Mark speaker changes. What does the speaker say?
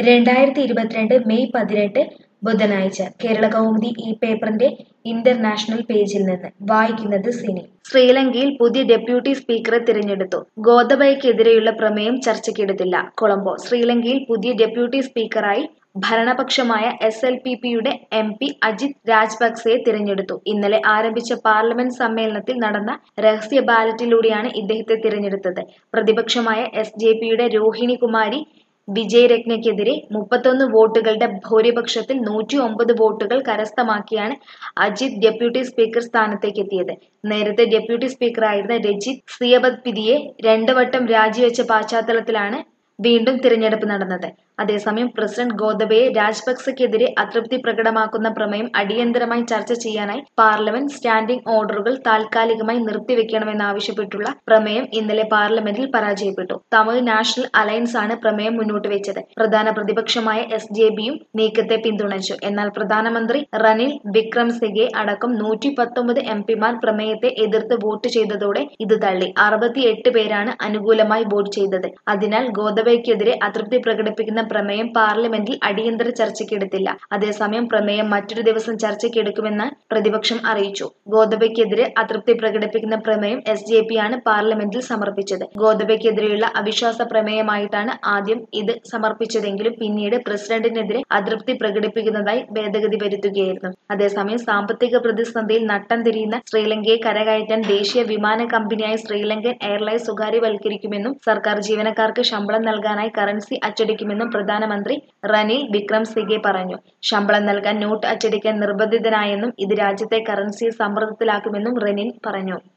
Speaker 1: രണ്ടായിരത്തി ഇരുപത്തിരണ്ട് മെയ് പതിനെട്ട് ബുധനാഴ്ച കേരള കൗമുദി ഈ പേപ്പറിന്റെ ഇന്റർനാഷണൽ പേജിൽ നിന്ന് വായിക്കുന്നത് സിനി ശ്രീലങ്കയിൽ പുതിയ ഡെപ്യൂട്ടി സ്പീക്കറെ തിരഞ്ഞെടുത്തു ഗോതബയക്കെതിരെയുള്ള പ്രമേയം ചർച്ചയ്ക്കെടുത്തില്ല കൊളംബോ ശ്രീലങ്കയിൽ പുതിയ ഡെപ്യൂട്ടി സ്പീക്കറായി ഭരണപക്ഷമായ എസ് എൽ പി പിയുടെ എം പി അജിത് രാജപക്സെയെ തിരഞ്ഞെടുത്തു ഇന്നലെ ആരംഭിച്ച പാർലമെന്റ് സമ്മേളനത്തിൽ നടന്ന രഹസ്യ ബാലറ്റിലൂടെയാണ് ഇദ്ദേഹത്തെ തിരഞ്ഞെടുത്തത് പ്രതിപക്ഷമായ എസ് ജെ പിയുടെ രോഹിണി കുമാരി വിജയരത്നയ്ക്കെതിരെ മുപ്പത്തൊന്ന് വോട്ടുകളുടെ ഭൂരിപക്ഷത്തിൽ നൂറ്റി ഒമ്പത് വോട്ടുകൾ കരസ്ഥമാക്കിയാണ് അജിത് ഡെപ്യൂട്ടി സ്പീക്കർ സ്ഥാനത്തേക്ക് എത്തിയത് നേരത്തെ ഡെപ്യൂട്ടി സ്പീക്കറായിരുന്ന രജിത് സിയബദ്പിതിയെ രണ്ട് വട്ടം രാജിവെച്ച പശ്ചാത്തലത്തിലാണ് വീണ്ടും തിരഞ്ഞെടുപ്പ് നടന്നത് അതേസമയം പ്രസിഡന്റ് ഗോതബയെ രാജപക്സെക്കെതിരെ അതൃപ്തി പ്രകടമാക്കുന്ന പ്രമേയം അടിയന്തരമായി ചർച്ച ചെയ്യാനായി പാർലമെന്റ് സ്റ്റാൻഡിംഗ് ഓർഡറുകൾ താൽക്കാലികമായി നിർത്തിവെക്കണമെന്നാവശ്യപ്പെട്ടുള്ള പ്രമേയം ഇന്നലെ പാർലമെന്റിൽ പരാജയപ്പെട്ടു തമിഴ് നാഷണൽ അലയൻസ് ആണ് പ്രമേയം മുന്നോട്ട് വെച്ചത് പ്രധാന പ്രതിപക്ഷമായ എസ് ജെ ബിയും നീക്കത്തെ പിന്തുണച്ചു എന്നാൽ പ്രധാനമന്ത്രി റനിൽ വിക്രംസിംഗെ അടക്കം നൂറ്റി പത്തൊമ്പത് എം പിമാർ പ്രമേയത്തെ എതിർത്ത് വോട്ട് ചെയ്തതോടെ ഇത് തള്ളി അറുപത്തിയെട്ട് പേരാണ് അനുകൂലമായി വോട്ട് ചെയ്തത് അതിനാൽ ഗോതബയ്ക്കെതിരെ അതൃപ്തി പ്രകടിപ്പിക്കുന്ന പ്രമേയം പാർലമെന്റിൽ അടിയന്തര ചർച്ചയ്ക്കെടുത്തില്ല അതേസമയം പ്രമേയം മറ്റൊരു ദിവസം ചർച്ചയ്ക്കെടുക്കുമെന്ന് പ്രതിപക്ഷം അറിയിച്ചു ഗോതബയ്ക്കെതിരെ അതൃപ്തി പ്രകടിപ്പിക്കുന്ന പ്രമേയം എസ് ജെ പി ആണ് പാർലമെന്റിൽ സമർപ്പിച്ചത് ഗോതബയ്ക്കെതിരെയുള്ള അവിശ്വാസ പ്രമേയമായിട്ടാണ് ആദ്യം ഇത് സമർപ്പിച്ചതെങ്കിലും പിന്നീട് പ്രസിഡന്റിനെതിരെ അതൃപ്തി പ്രകടിപ്പിക്കുന്നതായി ഭേദഗതി വരുത്തുകയായിരുന്നു അതേസമയം സാമ്പത്തിക പ്രതിസന്ധിയിൽ നട്ടം തിരിയുന്ന ശ്രീലങ്കയെ കരകയറ്റാൻ ദേശീയ വിമാന കമ്പനിയായ ശ്രീലങ്കൻ എയർലൈൻസ് സ്വകാര്യവൽക്കരിക്കുമെന്നും സർക്കാർ ജീവനക്കാർക്ക് ശമ്പളം നൽകാനായി കറൻസി അച്ചടിക്കുമെന്നും പ്രധാനമന്ത്രി റനിൽ വിക്രംസിംഗെ പറഞ്ഞു ശമ്പളം നൽകാൻ നോട്ട് അച്ചടിക്കാൻ നിർബന്ധിതനായെന്നും ഇത് രാജ്യത്തെ കറൻസിയെ സമ്മർദ്ദത്തിലാക്കുമെന്നും റെനിൽ പറഞ്ഞു